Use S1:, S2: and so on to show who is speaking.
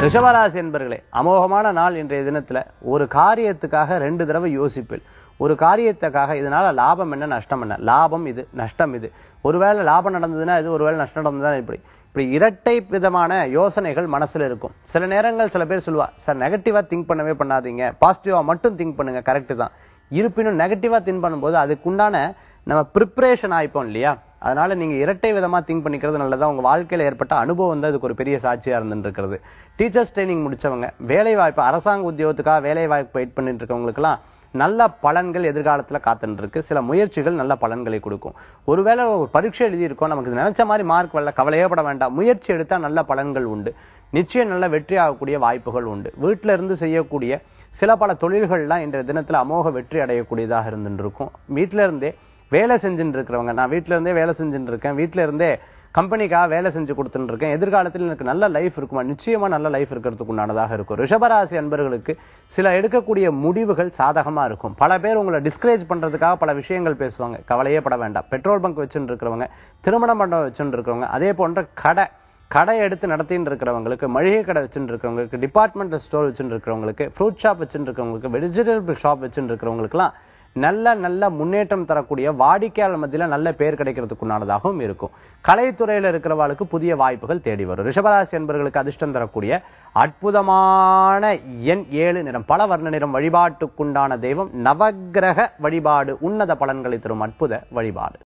S1: ரிஷபராசி என்பர்களே அமோகமான நாள் இன்றைய தினத்துல ஒரு காரியத்துக்காக ரெண்டு தடவை யோசிப்பில் ஒரு காரியத்துக்காக இதனால லாபம் என்ன நஷ்டம் என்ன லாபம் இது நஷ்டம் இது ஒருவேளை லாபம் நடந்ததுன்னா இது ஒருவேளை நஷ்டம் நடந்ததுன்னா இப்படி இப்படி இரட்டை விதமான யோசனைகள் மனசுல இருக்கும் சில நேரங்கள் சில பேர் சொல்லுவா சார் நெகட்டிவா திங்க் பண்ணவே பண்ணாதீங்க பாசிட்டிவா மட்டும் திங்க் பண்ணுங்க கரெக்ட் தான் இருப்பினும் நெகட்டிவா திங்க் பண்ணும்போது அதுக்குண்டான நம்ம ப்ரிப்பரேஷன் ஆயிப்போம் இல்லையா அதனால நீங்க இரட்டை விதமா திங்க் பண்ணிக்கிறது நல்லதா உங்க வாழ்க்கையில ஏற்பட்ட அனுபவம் தான் இதுக்கு ஒரு பெரிய சாட்சியா இருந்துட்டு இருக்கிறது டீச்சர்ஸ் ட்ரைனிங் முடிச்சவங்க வேலை வாய்ப்பு அரசாங்க உத்தியோகத்துக்காக வேலை வாய்ப்பு வெயிட் பண்ணிட்டு இருக்கவங்களுக்குலாம் நல்ல பலன்கள் எதிர்காலத்துல காத்துட்டு இருக்கு சில முயற்சிகள் நல்ல பலன்களை கொடுக்கும் ஒருவேளை ஒரு பரீட்சை எழுதியிருக்கோம் நமக்கு நினைச்ச மாதிரி மார்க் வரல கவலையே பட வேண்டாம் முயற்சி எடுத்தா நல்ல பலன்கள் உண்டு நிச்சயம் நல்ல வெற்றி ஆகக்கூடிய வாய்ப்புகள் உண்டு வீட்டில இருந்து செய்யக்கூடிய சில பல தொழில்கள்லாம் இன்றைய தினத்துல அமோக வெற்றி அடையக்கூடியதாக இருந்துட்டு இருக்கும் வீட்டில இருந்தே வேலை செஞ்சுட்டு இருக்கிறவங்க நான் வீட்டில இருந்தே வேலை செஞ்சுட்டு இருக்கேன் வீட்டில இருந்தே கம்பெனிக்காக வேலை செஞ்சு கொடுத்துட்டு இருக்கேன் எதிர்காலத்தில் எனக்கு நல்ல லைஃப் இருக்குமா நிச்சயமா நல்ல லைஃப் இருக்கிறதுக்கு உண்டானதாக இருக்கும் ரிஷபராசி அன்பர்களுக்கு சில எடுக்கக்கூடிய முடிவுகள் சாதகமா இருக்கும் பல பேர் உங்களை டிஸ்கரேஜ் பண்றதுக்காக பல விஷயங்கள் பேசுவாங்க கவலையே பட வேண்டாம் பெட்ரோல் பங்க் வச்சுட்டு இருக்கிறவங்க திருமண மண்டபம் வச்சுட்டு இருக்கிறவங்க அதே போன்ற கடை கடை எடுத்து நடத்தின்னு இருக்கிறவங்களுக்கு மளிகை கடை வச்சுட்டு இருக்கிறவங்களுக்கு டிபார்ட்மெண்டல் ஸ்டோர் வச்சுட்டு இருக்கிறவங்களுக்கு ஃப்ரூட் ஷாப் வச்சுட்டு இருக்கிறவங்களுக்கு வெஜிடபிள் ஷாப் வச்சுட்டு இருக்கிறவங்களுக்குலாம் நல்ல நல்ல முன்னேற்றம் தரக்கூடிய வாடிக்கையாளர் மத்தியில நல்ல பேர் கிடைக்கிறதுக்கு உண்டானதாகவும் இருக்கும் கலைத்துறையில இருக்கிறவர்களுக்கு புதிய வாய்ப்புகள் தேடி வரும் ரிஷபராசி என்பவர்களுக்கு அதிர்ஷ்டம் தரக்கூடிய அற்புதமான எண் ஏழு நிறம் பல வர்ண நிறம் வழிபாட்டுக்குண்டான தெய்வம் நவக்கிரக வழிபாடு உன்னத பலன்களை தரும் அற்புத வழிபாடு